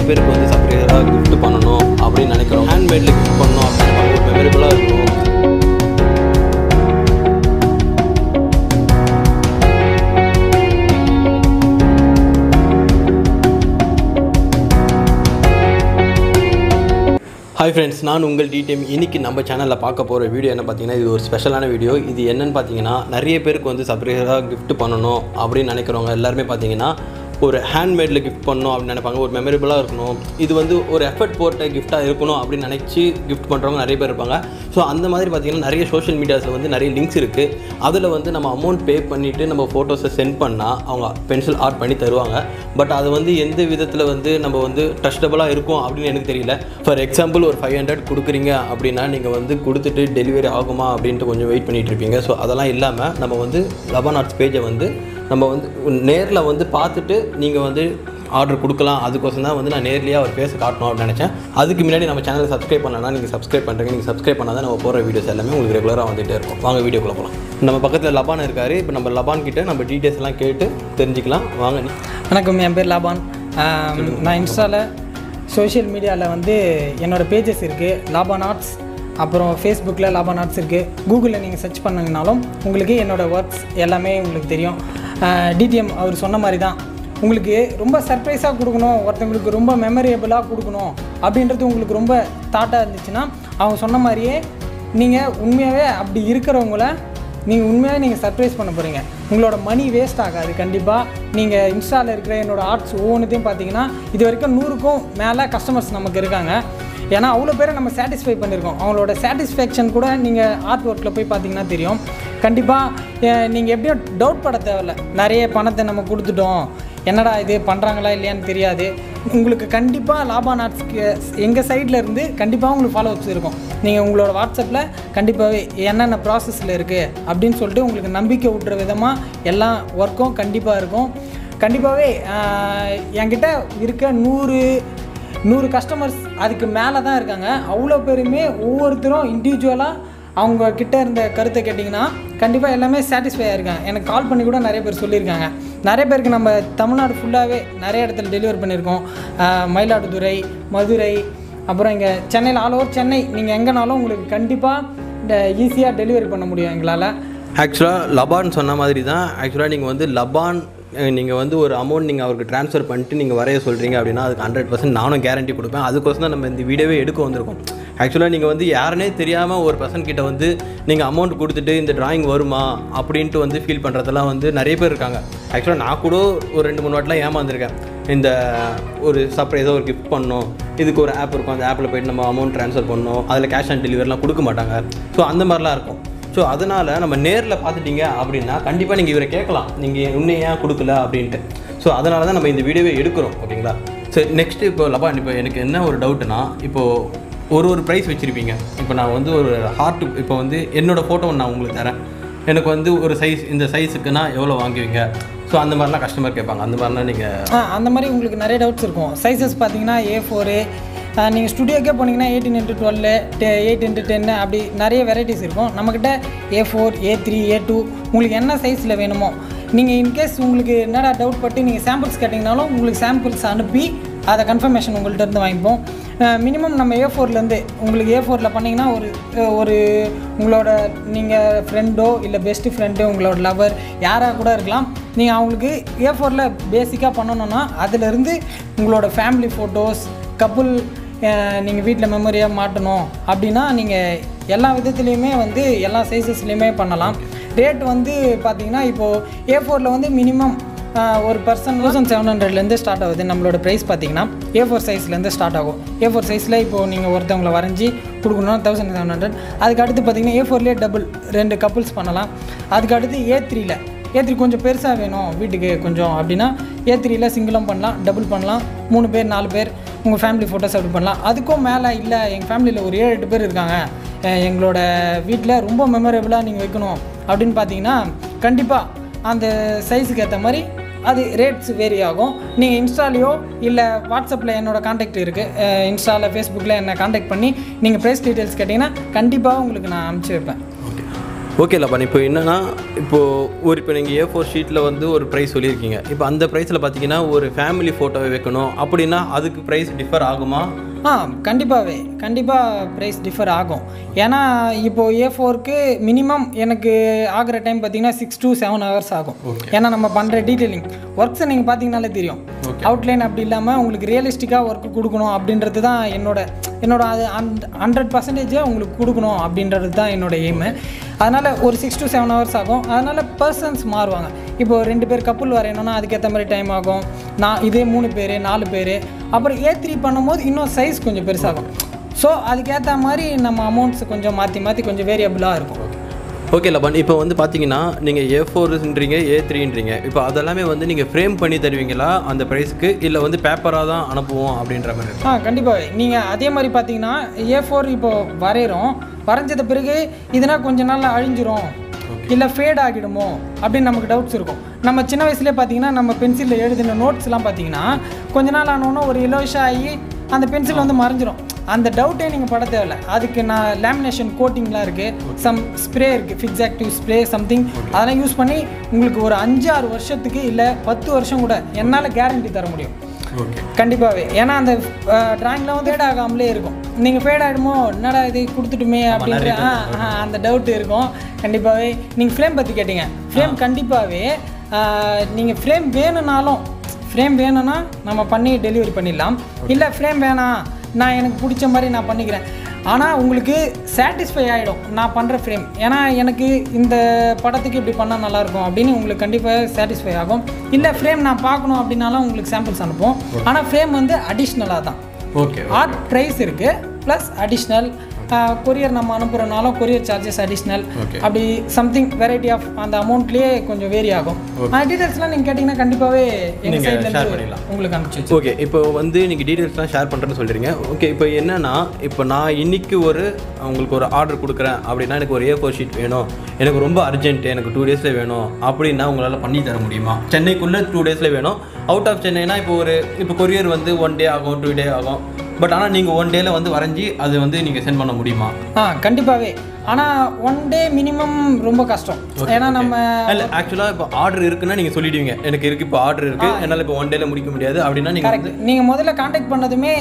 பேருக்கு வந்து சர்ப்ரைஸாக gift பண்ணணும் அப்படின்னு நினைக்கிறோம் ஹேண்ட்மேடில் gift பண்ணணும் அப்படின்னு ஒரு மெமரபுளாக இருக்கும் ஹாய் ஃப்ரெண்ட்ஸ் நான் உங்கள் டிடிஎம் இன்னைக்கு நம்ம சேனலில் பார்க்க போகிற வீடியோ என்ன பார்த்தீங்கன்னா இது ஒரு ஸ்பெஷலான வீடியோ இது என்னன்னு பார்த்தீங்கன்னா நிறைய பேருக்கு வந்து சர்ப்ரைஸாக gift பண்ணணும் அப்படின்னு நினைக்கிறவங்க எல்லாருமே பார்த்தீங்கன்னா ஒரு ஹேண்ட்மேடில் gift பண்ணணும் அப்படின்னு நினைப்பாங்க ஒரு மெமரபுளாக இருக்கணும் இது வந்து ஒரு எஃபர்ட் போட்ட கிஃப்ட்டாக இருக்கணும் அப்படின்னு நினச்சி gift பண்ணுறவங்க நிறைய பேர் இருப்பாங்க ஸோ அந்த மாதிரி பார்த்தீங்கன்னா நிறைய சோஷியல் மீடியாஸில் வந்து நிறைய லிங்க்ஸ் இருக்குது அதில் வந்து நம்ம அமௌண்ட் பே பண்ணிவிட்டு நம்ம ஃபோட்டோஸை சென்ட் பண்ணால் அவங்க பென்சில் ஆர்ட் பண்ணி தருவாங்க பட் அது வந்து எந்த விதத்தில் வந்து நம்ம வந்து ட்ரஸ்டபுளாக இருக்கும் அப்படின்னு எனக்கு தெரியல ஃபார் எக்ஸாம்பிள் ஒரு ஃபைவ் ஹண்ட்ரட் கொடுக்குறீங்க அப்படின்னா நீங்கள் வந்து கொடுத்துட்டு டெலிவரி ஆகுமா அப்படின்ட்டு கொஞ்சம் வெயிட் பண்ணிட்டு இருப்பீங்க ஸோ அதெல்லாம் இல்லாமல் நம்ம வந்து லெவன் ஆர்ட்ஸ் பேஜை வந்து நம்ம வந்து நேரில் வந்து பார்த்துட்டு நீங்கள் வந்து ஆர்டர் கொடுக்கலாம் அதுக்கோசம் தான் வந்து நான் நேர்லேயே அவர் பேச காட்டணும் அப்படின்னு நினச்சேன் அதுக்கு முன்னாடி நம்ம சேனலை சப்ஸ்கிரைப் பண்ணனா நீங்கள் சப்ஸ்கிரைப் பண்ணுறீங்க நீங்கள் சப்ஸ்கிரைப் பண்ணால் தான் நம்ம போகிற வீடியோஸ் எல்லாமே உங்களுக்கு ரெகுலராக வந்துகிட்டே இருக்கும் வாங்க வீடியோக்குள்ளே போகலாம் நம்ம பக்கத்தில் லபான் இருக்காரு இப்போ நம்ம லபான் கிட்ட நம்ம டீட்டெயில்ஸ் எல்லாம் கேட்டு தெரிஞ்சுக்கலாம் வாங்க நீ வணக்கம் என் பேர் லாபான் ஆம், நான் இன்ஸ்டாவில் சோஷியல் மீடியாவில் வந்து என்னோடய பேஜஸ் இருக்குது லாபான் ஆர்ட்ஸ் அப்புறம் ஃபேஸ்புக்கில் லாபான் ஆர்ட்ஸ் இருக்குது கூகுளில் நீங்கள் சர்ச் பண்ணிங்கனாலும் உங்களுக்கு என்னோடய ஒர்க்ஸ் எல்லாமே உங்களுக்கு தெரியும் டிடிஎம் அவர் சொன்ன மாதிரி தான் உங்களுக்கு ரொம்ப சர்ப்ரைஸாக கொடுக்கணும் ஒருத்தவங்களுக்கு ரொம்ப மெமரேபிளாக கொடுக்கணும் அப்படின்றது உங்களுக்கு ரொம்ப தாட்டாக இருந்துச்சுன்னா அவங்க சொன்ன மாதிரியே நீங்கள் உண்மையாகவே அப்படி இருக்கிறவங்கள நீங்கள் உண்மையாக நீங்கள் சர்ப்ரைஸ் பண்ண போகிறீங்க உங்களோட மணி வேஸ்ட் ஆகாது கண்டிப்பாக நீங்கள் இன்ஸ்டாவில் இருக்கிற என்னோட ஆர்ட்ஸ் ஒவ்வொன்றுத்தையும் பார்த்தீங்கன்னா இது வரைக்கும் நூறுக்கும் மேலே கஸ்டமர்ஸ் நமக்கு இருக்காங்க ஏன்னா அவ்வளோ பேரை நம்ம சாட்டிஸ்ஃபை பண்ணியிருக்கோம் அவங்களோட சாட்டிஸ்ஃபேக்ஷன் கூட நீங்கள் ஆர்ட் ஒர்க்கில் போய் பார்த்தீங்கன்னா தெரியும் கண்டிப்பாக நீங்கள் எப்படியும் டவுட் பட தேவையில்ல நிறைய பணத்தை நம்ம கொடுத்துட்டோம் என்னடா இது பண்ணுறாங்களா இல்லையான்னு தெரியாது உங்களுக்கு கண்டிப்பாக லாபான் ஆர்ட்ஸ்க்கு எங்கள் சைடில் இருந்து கண்டிப்பாக உங்களுக்கு ஃபாலோவர்ஸ் இருக்கும் நீங்கள் உங்களோட வாட்ஸ்அப்பில் கண்டிப்பாகவே என்னென்ன ப்ராசஸில் இருக்குது அப்படின்னு சொல்லிட்டு உங்களுக்கு நம்பிக்கை விட்டுற விதமாக எல்லா ஒர்க்கும் கண்டிப்பாக இருக்கும் கண்டிப்பாகவே என்கிட்ட இருக்க நூறு நூறு கஸ்டமர்ஸ் அதுக்கு மேலே தான் இருக்காங்க அவ்வளோ பேருமே ஒவ்வொருத்தரும் இண்டிவிஜுவலாக அவங்க கிட்ட இருந்த கருத்தை கேட்டிங்கன்னா கண்டிப்பாக எல்லாமே சாட்டிஸ்ஃபையாக இருக்காங்க எனக்கு கால் பண்ணி கூட நிறைய பேர் சொல்லியிருக்காங்க நிறைய பேருக்கு நம்ம தமிழ்நாடு ஃபுல்லாகவே நிறைய இடத்துல டெலிவர் பண்ணியிருக்கோம் ஆஹ் மயிலாடுதுறை மதுரை அப்புறம் இங்கே சென்னையில் ஆல் ஓவர் சென்னை நீங்கள் எங்கேனாலும் உங்களுக்கு கண்டிப்பாக ஈஸியாக டெலிவரி பண்ண முடியும் எங்களால் ஆக்சுவலாக லபான் சொன்ன மாதிரி தான் ஆக்சுவலாக நீங்கள் வந்து லபான் நீங்கள் வந்து ஒரு அமௌண்ட் நீங்கள் அவருக்கு ட்ரான்ஸ்ஃபர் பண்ணிட்டு நீங்கள் வரைய சொல்கிறீங்க அப்படின்னா அதுக்கு ஹண்ட்ரட் பர்சன்ட் நானும் கேரண்டி கொடுப்பேன் அதுக்கோசம் தான் நம்ம இந்த வீடியோவே எடுக்க வந்திருக்கோம் ஆக்சுவலாக நீங்கள் வந்து யாருனே தெரியாமல் ஒரு பர்சன் கிட்ட வந்து நீங்கள் அமௌண்ட் கொடுத்துட்டு இந்த டிராயிங் வருமா அப்படின்ட்டு வந்து ஃபீல் பண்ணுறதெல்லாம் வந்து நிறைய பேர் இருக்காங்க ஆக்சுவலாக நான் கூட ஒரு ரெண்டு மூணு வாட்டிலாம் ஏமாந்துருக்கேன் இந்த ஒரு சர்ப்ரைஸாக ஒரு கிஃப்ட் பண்ணோம் இதுக்கு ஒரு ஆப் இருக்கும் அந்த ஆப்பில் போயிட்டு நம்ம அமௌண்ட் ட்ரான்ஸ்ஃபர் பண்ணோம் அதில் கேஷ் ஆன் டெலிவரிலாம் கொடுக்க மாட்டாங்க ஸோ அந்த மாதிரிலாம் இருக்கும் ஸோ அதனால் நம்ம நேரில் பார்த்துட்டீங்க அப்படின்னா கண்டிப்பாக நீங்கள் இவரை கேட்கலாம் நீங்கள் இன்னும் ஏன் கொடுக்கல அப்படின்ட்டு ஸோ அதனால தான் நம்ம இந்த வீடியோவை எடுக்கிறோம் ஓகேங்களா சரி நெக்ஸ்ட் இப்போ லபா இப்போ எனக்கு என்ன ஒரு டவுட்னா இப்போது ஒரு ஒரு ப்ரைஸ் வச்சுருப்பீங்க இப்போ நான் வந்து ஒரு ஹார்ட் இப்போ வந்து என்னோடய ஃபோட்டோ நான் உங்களுக்கு தரேன் எனக்கு வந்து ஒரு சைஸ் இந்த சைஸுக்குன்னா எவ்வளோ வாங்குவீங்க ஸோ அந்த மாதிரிலாம் கஸ்டமர் கேட்பாங்க அந்த மாதிரிலாம் நீங்கள் ஆ அந்த மாதிரி உங்களுக்கு நிறைய டவுட்ஸ் இருக்கும் சைஸஸ் பார்த்தீங்கன்னா ஏ ஃபோரு நீங்கள் ஸ்டுடியோக்கே போனீங்கன்னா eighteen into twelve eight into டென்னு அப்படி நிறைய வெரைட்டிஸ் இருக்கும் நம்மக்கிட்ட A four A three A two உங்களுக்கு என்ன சைஸில் வேணுமோ நீங்கள் இன்கேஸ் உங்களுக்கு என்னடா டவுட் பட்டு நீங்கள் சாம்பிள்ஸ் கேட்டிங்கனாலும் உங்களுக்கு சாம்பிள்ஸ் அனுப்பி அதை கன்ஃபர்மேஷன் உங்கள்கிட்ட இருந்து வாங்கிப்போம் மினிமம் நம்ம ஏ ஃபோர்லேருந்து உங்களுக்கு ஏ ஃபோரில் பண்ணிங்கன்னா ஒரு அஹ், ஒரு உங்களோட நீங்கள் ஃப்ரெண்டோ இல்லை பெஸ்ட்டு ஃப்ரெண்டு உங்களோட லவர் யாராக கூட இருக்கலாம் நீங்கள் அவங்களுக்கு ஏ ஃபோரில் பேசிக்காக பண்ணணுன்னா அதிலிருந்து உங்களோட ஃபேமிலி ஃபோட்டோஸ் கப்புள் நீங்கள் வீட்டில் மெமரியாக மாட்டணும் அப்படின்னா நீங்கள் எல்லா விதத்துலேயுமே வந்து எல்லா சைஸஸ்லேயுமே பண்ணலாம் ரேட் வந்து பார்த்தீங்கன்னா இப்போது ஏ ஃபோரில் வந்து மினிமம் ஒரு பர்சன் தௌசண்ட் செவன் ஹண்ட்ரட்லேருந்து ஸ்டார்ட் ஆகுது நம்மளோட ப்ரைஸ் பார்த்தீங்கன்னா ஏ ஃபோர் சைஸ்லேருந்து ஸ்டார்ட் ஆகும் ஏ ஃபோர் சைஸில் இப்போது நீங்கள் ஒருத்தவங்களை வரைஞ்சி கொடுக்கணும்னா தௌசண்ட் செவன் ஹண்ட்ரட் அதுக்கு அடுத்து பார்த்தீங்கன்னா ஏ ஃபோர்லேயே டபுள் ரெண்டு கப்புள்ஸ் பண்ணலாம் அதுக்கு அடுத்து ஏ த்ரீல ஏ த்ரீ கொஞ்சம் பெருசாக வேணும் வீட்டுக்கு கொஞ்சம் அப்படின்னா ஏ த்ரீல சிங்கிளும் பண்ணலாம் டபுள் பண்ணலாம் மூணு பேர் நாலு பேர் உங்கள் ஃபேமிலி ஃபோட்டோஸ் அப்படி பண்ணலாம் அதுக்கும் மேலே இல்லை எங்கள் ஃபேமிலியில் ஒரு ஏழு எட்டு பேர் இருக்காங்க அஹ் எங்களோட வீட்டில் ரொம்ப மெமரபிளாக நீங்கள் வைக்கணும் அப்படின்னு பார்த்தீங்கன்னா கண்டிப்பாக அந்த சைஸுக்கு ஏற்ற மாதிரி அது ரேட்ஸ் வேரி ஆகும் நீங்கள் இன்ஸ்டாலேயோ இல்லை வாட்ஸ்அப்பில் என்னோட காண்டாக்ட் இருக்குது இன்ஸ்டாவில் ஃபேஸ்புக்கில் என்னை காண்டாக்ட் பண்ணி நீங்கள் ப்ரைஸ் டீட்டெயில்ஸ் கேட்டிங்கன்னா கண்டிப்பாக உங்களுக்கு நான் அனுப்பிச்சி வைப்பேன் ஓகே ஓகே லப்பன் இப்போ என்னன்னா இப்போது ஒரு இப்போ நீங்கள் ஏ ஃபோர் ஷீட்டில் வந்து ஒரு ப்ரைஸ் சொல்லியிருக்கீங்க இப்போ அந்த ப்ரைஸில் பார்த்தீங்கன்னா ஒரு ஃபேமிலி ஃபோட்டோவை வைக்கணும் அப்படின்னா அதுக்கு ப்ரைஸ் டிஃபர் ஆகுமா ஆ கண்டிப்பாகவே கண்டிப்பாக ப்ரைஸ் டிஃபர் ஆகும் ஏன்னா இப்போது ஏ ஃபோருக்கு மினிமம் எனக்கு ஆகிற டைம் பார்த்தீங்கன்னா சிக்ஸ் to செவன் ஹவர்ஸ் ஆகும் ஏன்னா நம்ம பண்ணுற டீட்டெயிலிங் ஒர்க்ஸை நீங்கள் பார்த்தீங்கனாலே தெரியும் அவுட்லைன் அப்படி இல்லாமல் உங்களுக்கு ரியலிஸ்டிக்காக ஒர்க் கொடுக்கணும் அப்படின்றது தான் என்னோட என்னோட அது ஹண்ட்ரட் பர்சன்டேஜை உங்களுக்கு கொடுக்கணும் அப்படின்றது தான் என்னோட எய்மு அதனால் ஒரு சிக்ஸ் to செவன் ஹவர்ஸ் ஆகும் அதனால் பர்சன்ஸ் மாறுவாங்க இப்போ ரெண்டு பேர் கப்புள் வரையணும்னா அதுக்கேற்ற மாதிரி டைம் ஆகும் நான் இதே மூணு பேர் நாலு பேர் அப்புறம் ஏ த்ரீ பண்ணும்போது இன்னும் சைஸ் கொஞ்சம் பெருசாகும் ஸோ அதுக்கேற்ற மாதிரி நம்ம அமௌண்ட்ஸ் கொஞ்சம் மாற்றி மாற்றி கொஞ்சம் வேரியபிளாக இருக்கும் ஓகே லபன் இப்போ வந்து பார்த்தீங்கன்னா நீங்கள் ஏ ஃபோர்ன்றீங்க ஏ த்ரீன்றீங்க இப்போ அதெல்லாமே வந்து நீங்கள் ஃப்ரேம் பண்ணி தருவீங்களா அந்த ப்ரைஸ்க்கு இல்லை வந்து பேப்பராக தான் அனுப்புவோம் அப்படின்ற மாதிரி இருக்கு ஆ கண்டிப்பாக நீங்கள் அதே மாதிரி பார்த்தீங்கன்னா ஏ ஃபோர் இப்போ வரைகிறோம் வரைஞ்சத பிறகு இதுனா கொஞ்ச நாள்ல அழிஞ்சிரும் இல்லை ஃபேட் ஆகிடுமோ அப்படின்னு நமக்கு டவுட்ஸ் இருக்கும் நம்ம சின்ன வயசுலேயே பார்த்தீங்கன்னா நம்ம பென்சிலில் எழுதின நோட்ஸ்லாம் பார்த்தீங்கன்னா கொஞ்ச நாள் ஆனோன்னா ஒரு இலவசம் ஆகி அந்த பென்சில் வந்து மறைஞ்சிரும் அந்த டவுட்டே நீங்கள் பட தேவையில்ல அதுக்கு நான் லேமினேஷன் கோட்டிங்லாம் இருக்குது சம் ஸ்ப்ரே இருக்குது ஃபிக்ஸ் ஆக்டிவ் ஸ்ப்ரே சம்திங் அதெல்லாம் யூஸ் பண்ணி உங்களுக்கு ஒரு அஞ்சு ஆறு வருஷத்துக்கு இல்லை பத்து வருஷம் கூட என்னால் கேரண்டி தர முடியும் ஓகே கண்டிப்பாகவே ஏன்னா அந்த ட்ராயிங்கில் வந்து ஃபேட் ஆகாமலே இருக்கும் நீங்கள் ஃபேட் ஆகிடுமோ என்னடா இது கொடுத்துட்டுமே அப்படின்ற ஆ, ஆ, அந்த டவுட் இருக்கும் கண்டிப்பாகவே நீங்கள் ஃப்ரேம் பற்றி கேட்டீங்க ஃப்ரேம் கண்டிப்பாகவே நீங்கள் ஃப்ரேம் வேணும்னாலும் ஃப்ரேம் வேணும்னா நம்ம பண்ணி டெலிவரி பண்ணிடலாம் இல்லை ஃப்ரேம் வேணாம் நான் எனக்கு பிடிச்ச மாதிரி நான் பண்ணிக்கிறேன் ஆனால் உங்களுக்கு சாட்டிஸ்ஃபை ஆகிடும் நான் பண்ணுற ஃப்ரேம் ஏன்னா எனக்கு இந்த படத்துக்கு இப்படி பண்ணால் நல்லாயிருக்கும் அப்படின்னு உங்களுக்கு கண்டிப்பாக சாட்டிஸ்ஃபை ஆகும் இல்லை ஃப்ரேம் நான் பார்க்கணும் அப்படின்னாலும் உங்களுக்கு சாம்பிள்ஸ் அனுப்புவோம் ஆனால் ஃப்ரேம் வந்து அடிஷ்னலாக தான் ஓகே ஆர்ட் ப்ரைஸ் இருக்குது ப்ளஸ் அடிஷ்னல் கொரியர் நம்ம அனுப்புகிறனாலும் கொரியர் சார்ஜஸ் அடிஷ்னல் Okay. அப்படி சம்திங் வெரைட்டி ஆஃப் அந்த அமௌண்ட்லேயே கொஞ்சம் வேரி ஆகும் டீட்டெயில்ஸ்லாம் நீங்கள் கேட்டிங்கன்னா கண்டிப்பாகவே எங்கள் நீங்க share சைட்லேருந்து பண்ணிடலாம். உங்களுக்கு அனுப்பிச்சு வச்சிருக்கோம். ஓகே இப்போ வந்து நீங்கள் டீட்டெயில்ஸ்லாம் ஷேர் பண்ணுறேன்னு சொல்கிறீங்க ஓகே இப்போ என்னன்னா இப்போ நான் இன்னைக்கு ஒரு உங்களுக்கு ஒரு ஆர்டர் கொடுக்குறேன் அப்படின்னா எனக்கு ஒரு ஏ ஃபோர் ஷீட் வேணும் எனக்கு ரொம்ப அர்ஜென்ட் எனக்கு டூ டேஸில் வேணும் அப்படின்னா உங்களால் பண்ணி தர முடியுமா சென்னைக்குள்ளே டூ டேஸில் வேணும் அவுட் ஆஃப் சென்னைனா இப்போ ஒரு இப்போ கொரியர் வந்து ஒன் டே ஆகும் டூ டே ஆகும் பட் ஆனால் நீங்கள் ஒன் டேல வந்து வரைஞ்சி அது வந்து நீங்கள் சென்ட் பண்ண முடியுமா ஆ கண்டிப்பாகவே ஆனால் ஒன் டே மினிமம் ரொம்ப கஷ்டம் ஏன்னா நம்ம இல்லை ஆக்சுவலாக இப்போ ஆர்டர் இருக்குன்னா நீங்கள் சொல்லிடுவீங்க எனக்கு இருக்கு இப்போ ஆர்டர் இருக்கு என்னால் இப்போ ஒன் டேல முடிக்க முடியாது அப்படின்னா நீங்கள் வந்து கரெக்ட் நீங்கள் முதல்ல காண்டாக்ட் பண்ணதுமே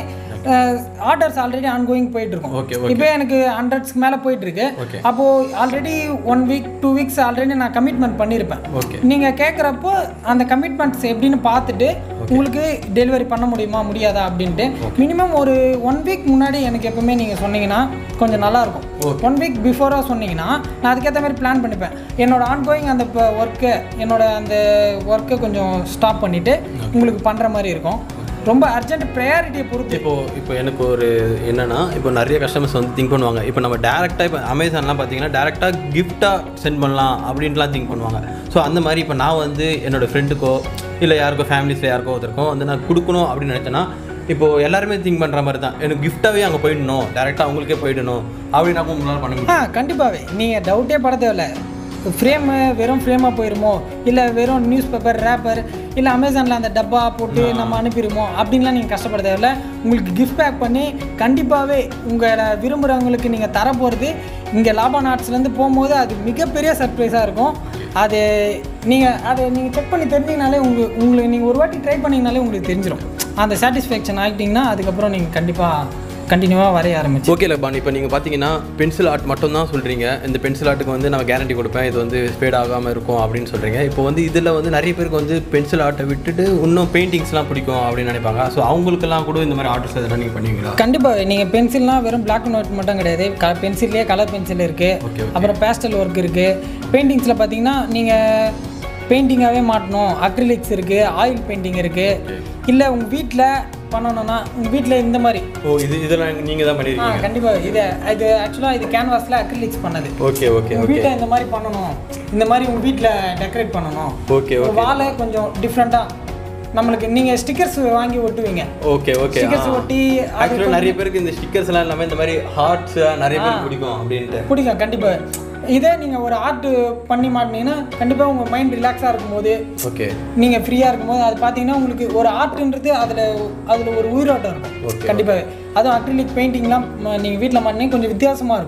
ஆர்டர்ஸ் ஆல்ரெடி ஆன்கோயிங் போயிட்டு இருக்கும் ஓகே இப்போ எனக்கு ஹண்ட்ரட்ஸ்க்கு மேலே போயிட்டு இருக்கு Okay. அப்போ already one week two weeks already நான் கமிட்மெண்ட் பண்ணியிருப்பேன் ஓகே நீங்கள் கேட்குறப்போ அந்த கமிட்மெண்ட்ஸ் எப்படின்னு பார்த்துட்டு உங்களுக்கு டெலிவரி பண்ண முடியுமா முடியாதா அப்படின்ட்டு மினிமம் ஒரு ஒன் வீக் முன்னாடி எனக்கு எப்பவுமே நீங்கள் சொன்னீங்கன்னா கொஞ்சம் நல்லா இருக்கும் ஒன் வீக் பிஃபோராக சொன்னீங்கன்னா நான் அதுக்கேற்ற மாதிரி பிளான் பண்ணிப்பேன் என்னோட ஆன்கோயிங் அந்த ஒர்க்கை என்னோட அந்த ஒர்க்கை கொஞ்சம் ஸ்டாப் பண்ணிவிட்டு உங்களுக்கு பண்ணுற மாதிரி இருக்கும் ரொம்ப அர்ஜென்ட் ப்ரையாரிட்டியை பொறுத்து இப்போ இப்போ எனக்கு ஒரு என்னன்னா இப்போ நிறைய கஸ்டமர்ஸ் வந்து திங்க் பண்ணுவாங்க இப்போ நம்ம டேரெக்டாக இப்போ அமேசான்லாம் பார்த்தீங்கன்னா டேரெக்டாக கிஃப்டாக சென்ட் பண்ணலாம் அப்படின்ட்டுலாம் திங்க் பண்ணுவாங்க ஸோ அந்த மாதிரி இப்போ நான் வந்து என்னோட ஃப்ரெண்டுக்கோ இல்லை யாருக்கோ ஃபேமிலிஸில் யாருக்கோ ஒருத்தருக்கோ வந்து நான் கொடுக்கணும் அப்படின்னு நினச்சேன்னா இப்போ எல்லாருமே திங்க் பண்ணுற மாதிரி தான் எனக்கு கிஃப்டாகவே அங்கே போயிடணும் டேரெக்டாக அவங்களுக்கே போயிடணும் அப்படின்னாக்கும் உங்களால் பண்ண முடியும் ஆ கண்டிப்பாகவே நீங்கள் டவுட்டே பட தேவையில்ல ஃப்ரேமு வெறும் ஃப்ரேமாக போயிருமோ இல்லை வெறும் நியூஸ் பேப்பர் ரேப்பர் இல்லை அமேசானில் அந்த டப்பா போட்டு நம்ம அனுப்பிடுமோ அப்படின்லாம் நீங்கள் கஷ்டப்பட தேவையில்ல உங்களுக்கு கிஃப்ட் பேக் பண்ணி கண்டிப்பாகவே உங்களை விரும்புகிறவங்களுக்கு நீங்கள் தர போகிறது இங்கே லாபா நாட்ஸ்லேருந்து போகும்போது அது மிகப்பெரிய சர்ப்ரைஸாக இருக்கும் அது நீங்கள் அதை நீங்கள் செக் பண்ணி தெரிஞ்சிங்கனாலே உங்களுக்கு உங்களுக்கு நீங்கள் ஒரு வாட்டி ட்ரை பண்ணிங்கனாலே உங்களுக்கு தெரிஞ்சிடும் அந்த சாட்டிஸ்ஃபேக்ஷன் ஆகிட்டிங்கன்னா அதுக்கப்புறம் நீங்கள் கண்டிப்பாக கண்டினியூவாக வரைய ஆரம்பிச்சு ஓகே லபான் இப்போ நீங்கள் பார்த்தீங்கன்னா பென்சில் ஆர்ட் மட்டும் தான் சொல்கிறீங்க இந்த பென்சில் ஆர்ட்டுக்கு வந்து நான் கேரண்டி கொடுப்பேன் இது வந்து ஸ்பேட் ஆகாமல் இருக்கும் அப்படின்னு சொல்கிறீங்க இப்போ வந்து இதில் வந்து நிறைய பேருக்கு வந்து பென்சில் ஆர்ட்டை விட்டுட்டு இன்னும் பெயிண்டிங்ஸ்லாம் பிடிக்கும் அப்படின்னு நினைப்பாங்க ஸோ அவங்களுக்கெல்லாம் கூட இந்த மாதிரி ஆர்டர்ஸ் எதனா நீங்கள் பண்ணுவீங்களா கண்டிப்பாக நீங்கள் பென்சில்னால் வெறும் பிளாக் அண்ட் ஒயிட் மட்டும் கிடையாது க பென்சில்லே கலர் பென்சில் இருக்குது Okay, okay. அப்புறம் பேஸ்டல் ஒர்க் இருக்குது பெயிண்டிங்ஸில் பார்த்தீங்கன்னா நீங்கள் பெயிண்டிங்காகவே மாட்டணும் அக்ரிலிக்ஸ் இருக்குது ஆயில் பெயிண்டிங் இருக்குது இல்லை உங்கள் வீட்டில் பண்ணணும்னா உங்கள் வீட்டில் இந்த மாதிரி ஓ இது இதெல்லாம் நீங்கள் தான் ஆ பண்ணியிருக்கீங்க கண்டிப்பாக இது இது ஆக்சுவலாக இது கேன்வாஸில் அக்ரிலிக்ஸ் பண்ணது ஓகே ஓகே உங்கள் ஓகே வீட்டில் இந்த மாதிரி பண்ணணும் இந்த மாதிரி உங்கள் வீட்டில் டெக்கரேட் பண்ணணும் ஓகே ஒரு வாழை கொஞ்சம் டிஃப்ரெண்ட்டாக நம்மளுக்கு நீங்கள் ஸ்டிக்கர்ஸ் வாங்கி ஒட்டுவீங்க ஓகே ஓகே ஸ்டிக்கர்ஸ் ஒட்டி அது ஆக்சுவலாக நிறைய பேருக்கு இந்த ஸ்டிக்கர்ஸ் எல்லாம் இல்லாமல் இந்த மாதிரி ஹார்ட்ஸ் நிறைய பேருக்கு பிடிக்கும் அப்படின்ட்டு பிடிக்கும் கண்டிப்பாக இதே நீங்கள் ஒரு ஆர்ட் பண்ணி மாட்டினீங்கன்னா கண்டிப்பாக உங்கள் மைண்ட் ரிலாக்ஸாக இருக்கும்போது ஓகே நீங்கள் ஃப்ரீயாக இருக்கும்போது அது பார்த்தீங்கன்னா உங்களுக்கு ஒரு ஆர்ட்ன்றது அதில் அதில் ஒரு உயிரோட்டம் இருக்கும் கண்டிப்பாக அதுவும் அக்ரிலிக் பெயிண்டிங்லாம் நீங்கள் வீட்டில் மாட்டினீங்க கொஞ்சம் வித்தியாசமாக இருக்கும்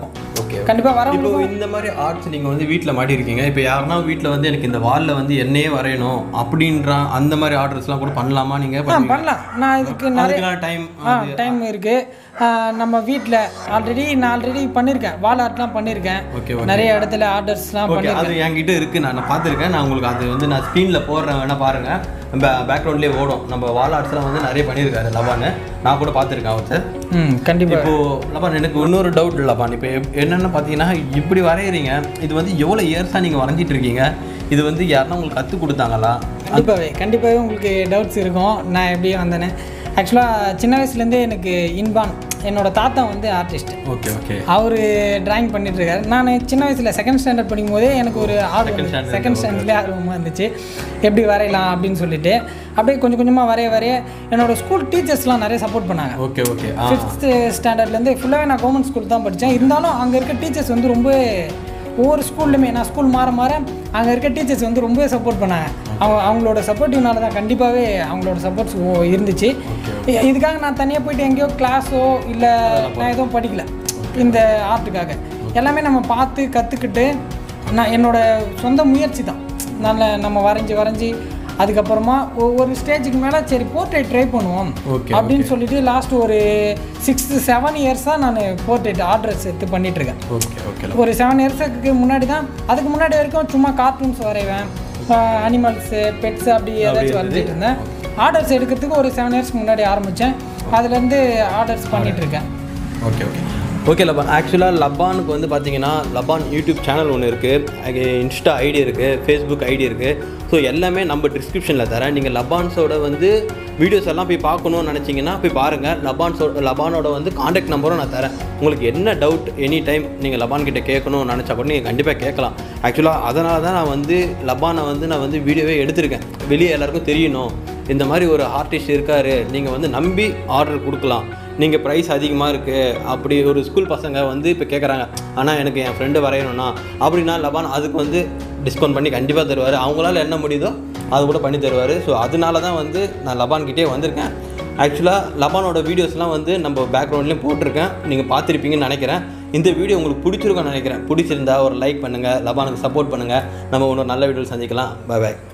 ஓகே கண்டிப்பாக வரவங்க இப்போ இந்த மாதிரி ஆர்ட்ஸ் நீங்கள் வந்து வீட்டில் மாட்டியிருக்கீங்க இப்போ யாருன்னா வீட்டில் வந்து எனக்கு இந்த வாலில் வந்து என்னையே வரையணும் அப்படின்ற அந்த மாதிரி ஆர்டர்ஸ்லாம் கூட பண்ணலாமா நீங்கள் ஆ பண்ணலாம் நான் இதுக்கு நிறைய அதுக்கெல்லாம் டைம் ஆ டைம் இருக்குது நம்ம வீட்டில் ஆல்ரெடி நான் ஆல்ரெடி பண்ணியிருக்கேன் வால் ஆர்ட்லாம் பண்ணியிருக்கேன் ஓகே நிறைய இடத்துல ஆர்டர்ஸ்லாம் ஓகே பண்ணி அது என்கிட்ட இருக்குது நான் பார்த்துருக்கேன் நான் உங்களுக்கு அது வந்து நான் ஸ்க்ரீனில் போடுறேன் வேணால் பாருங்கள் நம்ம பேக்ரவுண்ட்லேயே ஓடும் நம்ம வால் ஆர்ட்ஸ்லாம் வந்து நிறைய பண்ணியிருக்காரு லபான்னு நான் கூட பார்த்துருக்கேன் அவர் ம் கண்டிப்பாக இப்போ லபான் எனக்கு இன்னொரு டவுட் லபான் இப்போ எப்- என்னன்னு பார்த்தீங்கன்னா இப்படி வரைகிறீங்க இது வந்து எவ்வளோ இயர்ஸாக நீங்கள் வரைஞ்சிட்டு இருக்கீங்க இது வந்து யாருன்னா உங்களுக்கு கற்றுக் கொடுத்தாங்களா கண்டிப்பாகவே கண்டிப்பாகவே உங்களுக்கு டவுட்ஸ் இருக்கும் நான் எப்படி வந்தேன்னு ஆக்சுவலாக சின்ன வயசுலேருந்தே எனக்கு இன்பான் என்னோட தாத்தா வந்து ஆர்டிஸ்ட் ஓகே ஓகே அவர் டிராயிங் பண்ணிட்டு இருக்காரு நான் சின்ன வயசில் செகண்ட் ஸ்டாண்டர்ட் படிக்கும் போதே எனக்கு ஒரு ஆர்வம் standard, செகண்ட் ஸ்டாண்டர்ட்லேயே ஆர்வமாக இருந்துச்சு எப்படி வரையலாம் அப்படின்னு சொல்லிட்டு அப்படியே கொஞ்சம் கொஞ்சமாக வரைய வரைய என்னோட ஸ்கூல் டீச்சர்ஸ்லாம் நிறைய சப்போர்ட் பண்ணாங்க ஓகே ஓகே ஆ ஃபிஃப்த்து ஸ்டாண்டர்ட்லேருந்து ஃபுல்லாகவே நான் கவர்மெண்ட் ஸ்கூல் தான் படித்தேன் இருந்தாலும் அங்கே இருக்க டீச்சர்ஸ் வந்து ரொம்ப ஒவ்வொரு ஸ்கூல்லுமே நான் ஸ்கூல் மாற மாற அங்கே இருக்க டீச்சர்ஸ் வந்து ரொம்பவே சப்போர்ட் பண்ணாங்க அவங்க அவங்களோட சப்போர்ட்டிவ்னால தான் கண்டிப்பாகவே அவங்களோட சப்போர்ட்ஸ் இருந்துச்சு இ- இதுக்காக நான் தனியாக போயிட்டு எங்கேயோ கிளாஸோ இல்லை நான் எதுவும் படிக்கல இந்த ஆர்ட்டுக்காக எல்லாமே நம்ம பார்த்து கற்றுக்கிட்டு நான் என்னோட சொந்த முயற்சி தான் நல்ல நம்ம வரைஞ்சி வரைஞ்சி அதுக்கப்புறமா ஒ- ஒரு ஸ்டேஜுக்கு மேலே சரி போர்ட்ரேட் ட்ரை பண்ணுவோம் ஓகே அப்படின்னு சொல்லிட்டு லாஸ்ட் ஒரு சிக்ஸ் செவன் இயர்ஸாக நான் போர்ட்ரேட் ஆர்டர்ஸ் எடுத்து பண்ணிட்டு இருக்கேன் ஓகே ஓகே ஒரு செவன் இயர்ஸுக்கு முன்னாடி தான் அதுக்கு முன்னாடி வரைக்கும் சும்மா கார்ட்டூன்ஸ் வரைவேன் அனிமல்ஸு பெட்ஸ் அப்படி ஏதாச்சும் வரைஞ்சிட்டு இருந்தேன் ஆர்டர்ஸ் எடுக்கிறதுக்கு ஒரு செவன் இயர்ஸ்க்கு முன்னாடி ஆரம்பித்தேன் அதுலேருந்து ஆர்டர்ஸ் பண்ணிட்டு இருக்கேன் ஓகே ஓகே ஓகே லபான் ஆக்சுவலாக லபானுக்கு வந்து பார்த்தீங்கன்னா லபான் யூடியூப் சேனல் ஒன்று இருக்குது இன்ஸ்டா ஐடி இருக்குது ஃபேஸ்புக் ஐடி இருக்குது ஸோ எல்லாமே நம்ம டிஸ்கிரிப்ஷனில் தரேன் நீங்கள் லபான்ஸோட வந்து வீடியோஸ் எல்லாம் போய் பார்க்கணும்னு நினச்சிங்கன்னா போய் பாருங்கள் லபான்ஸோட லபானோட வந்து காண்டாக்ட் நம்பரும் நான் தரேன் உங்களுக்கு என்ன டவுட் எனி டைம் நீங்கள் லபான் கிட்ட கேட்கணும்னு நினச்சா கூட நீங்கள் கண்டிப்பாக கேட்கலாம் ஆக்சுவலாக அதனால தான் நான் வந்து லபானை வந்து நான் வந்து வீடியோவே எடுத்திருக்கேன் வெளியே எல்லாருக்கும் தெரியணும் இந்த மாதிரி ஒரு ஆர்டிஸ்ட் இருக்காரு நீங்கள் வந்து நம்பி ஆர்டர் கொடுக்கலாம் நீங்கள் ப்ரைஸ் அதிகமாக இருக்குது அப்படி ஒரு ஸ்கூல் பசங்க வந்து இப்போ கேட்குறாங்க ஆனால் எனக்கு என் ஃப்ரெண்டு வரையணும்னா அப்படின்னா லபான் அதுக்கு வந்து டிஸ்கவுண்ட் பண்ணி கண்டிப்பாக தருவார் அவங்களால என்ன முடியுதோ அது கூட பண்ணி தருவார் ஸோ அதனால தான் வந்து நான் லபான் கிட்டே வந்திருக்கேன் ஆக்சுவலாக லபானோட வீடியோஸ்லாம் வந்து நம்ம பேக்ரவுண்ட்லேயும் போட்டிருக்கேன் நீங்கள் பார்த்துருப்பீங்கன்னு நினைக்கிறேன் இந்த வீடியோ உங்களுக்கு பிடிச்சிருக்கும்னு நினைக்கிறேன் பிடிச்சிருந்தா ஒரு லைக் பண்ணுங்கள் லபானுக்கு சப்போர்ட் பண்ணுங்கள் நம்ம இன்னொரு நல்ல வீடியோவில் சந்திக்கலாம் பை பாய்